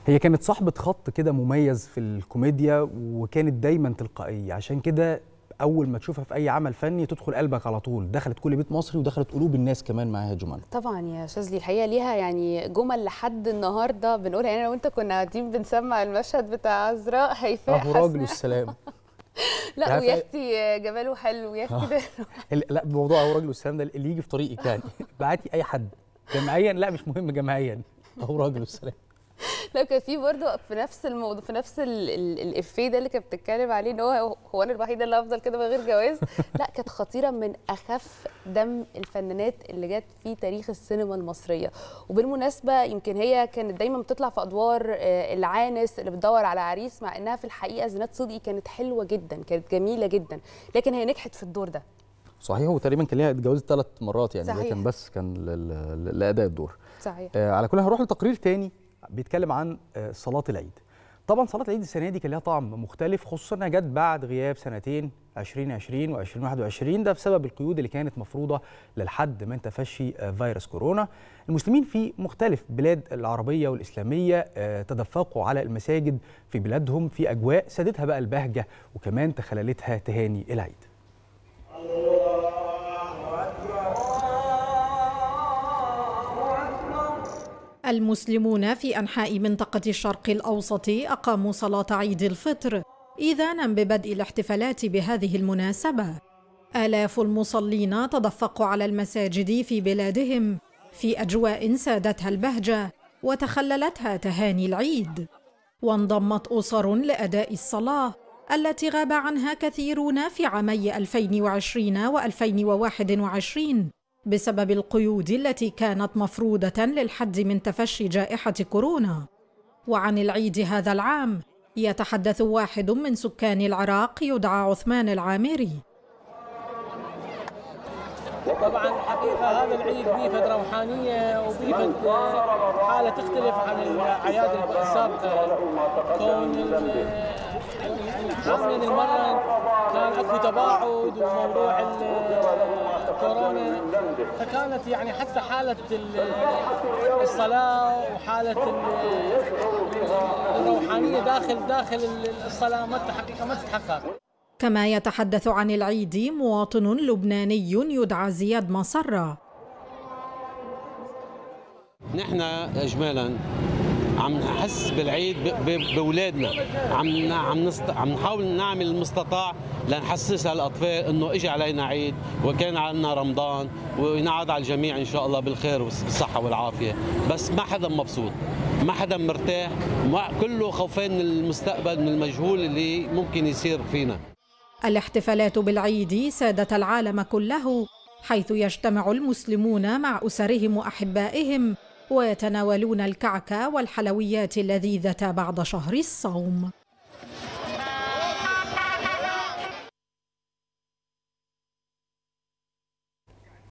هي كانت صاحبة خط كده مميز في الكوميديا وكانت دايما تلقائية عشان كده أول ما تشوفها في أي عمل فني تدخل قلبك على طول دخلت كل بيت مصري ودخلت قلوب الناس كمان معاها جمال طبعا يا شاذلي الحقيقه ليها يعني جمل لحد النهارده بنقولها يعني انا وانت كنا قاعدين بنسمع المشهد بتاع عذراء هيفاء أهو راجل حسني. السلام لا عارفة ويا إيه؟ اختي جماله حلو يا اختي ده ال- لا موضوع أهو راجل السلام ده اللي يجي في طريقك يعني بعتي أي حد جماعيا لا مش مهم جماعيا أهو راجل السلام لا كان في برضه في نفس الموضوع في نفس ال- ال- الافيه ده اللي كانت بتتكلم عليه ان هو هو انا الوحيده اللي افضل كده من غير جواز لا كانت خطيره من اخف دم الفنانات اللي جت في تاريخ السينما المصريه وبالمناسبه يمكن هي كانت دايما بتطلع في ادوار آه، العانس اللي بتدور على عريس مع انها في الحقيقه زينات صدقي كانت حلوه جدا كانت جميله جدا لكن هي نجحت في الدور ده صحيح وتقريبا كان ليها اتجوزت ثلاث مرات يعني ده صحيح. كان بس كان ل- ل- لأداء الدور صحيح آه، على كل هنروح لتقرير تاني بيتكلم عن آه، صلاة العيد طبعا صلاة العيد السنة دي كان لها طعم مختلف خصوصا انها جت بعد غياب سنتين 2020 و2021 ده بسبب القيود اللي كانت مفروضة للحد من تفشي آه، فيروس كورونا المسلمين في مختلف بلاد العربية والإسلامية آه، تدفقوا على المساجد في بلادهم في أجواء سادتها بقى البهجة وكمان تخللتها تهاني العيد المسلمون في انحاء منطقه الشرق الاوسط اقاموا صلاه عيد الفطر اذانا ببدء الاحتفالات بهذه المناسبه الاف المصلين تدفقوا على المساجد في بلادهم في اجواء سادتها البهجه وتخللتها تهاني العيد وانضمت اسر لاداء الصلاه التي غاب عنها كثيرون في عامي 2020 و2021 بسبب القيود التي كانت مفروضه للحد من تفشي جائحه كورونا وعن العيد هذا العام يتحدث واحد من سكان العراق يدعى عثمان العامري طبعا حقيقة هذا العيد به فد روحانية وبه فد حالة تختلف عن الأعياد السابقة كون ال- العام يعني المرة كان اكو تباعد وموضوع ال- الكورونا فكانت يعني حتى حالة ال- الصلاة وحالة ال- الروحانية داخل داخل الصلاة ما حقيقة ما تتحقق كما يتحدث عن العيد مواطن لبناني يدعى زياد مصرة نحن اجمالا عم نحس بالعيد ب- ب- باولادنا عم عم نست... عم نحاول نعمل المستطاع لنحسس هالاطفال انه اجى علينا عيد وكان علينا رمضان وينعاد على الجميع ان شاء الله بالخير والصحه والعافيه بس ما حدا مبسوط ما حدا مرتاح ما كله خوفان من المستقبل من المجهول اللي ممكن يصير فينا الاحتفالات بالعيد سادت العالم كله حيث يجتمع المسلمون مع اسرهم واحبائهم ويتناولون الكعك والحلويات اللذيذه بعد شهر الصوم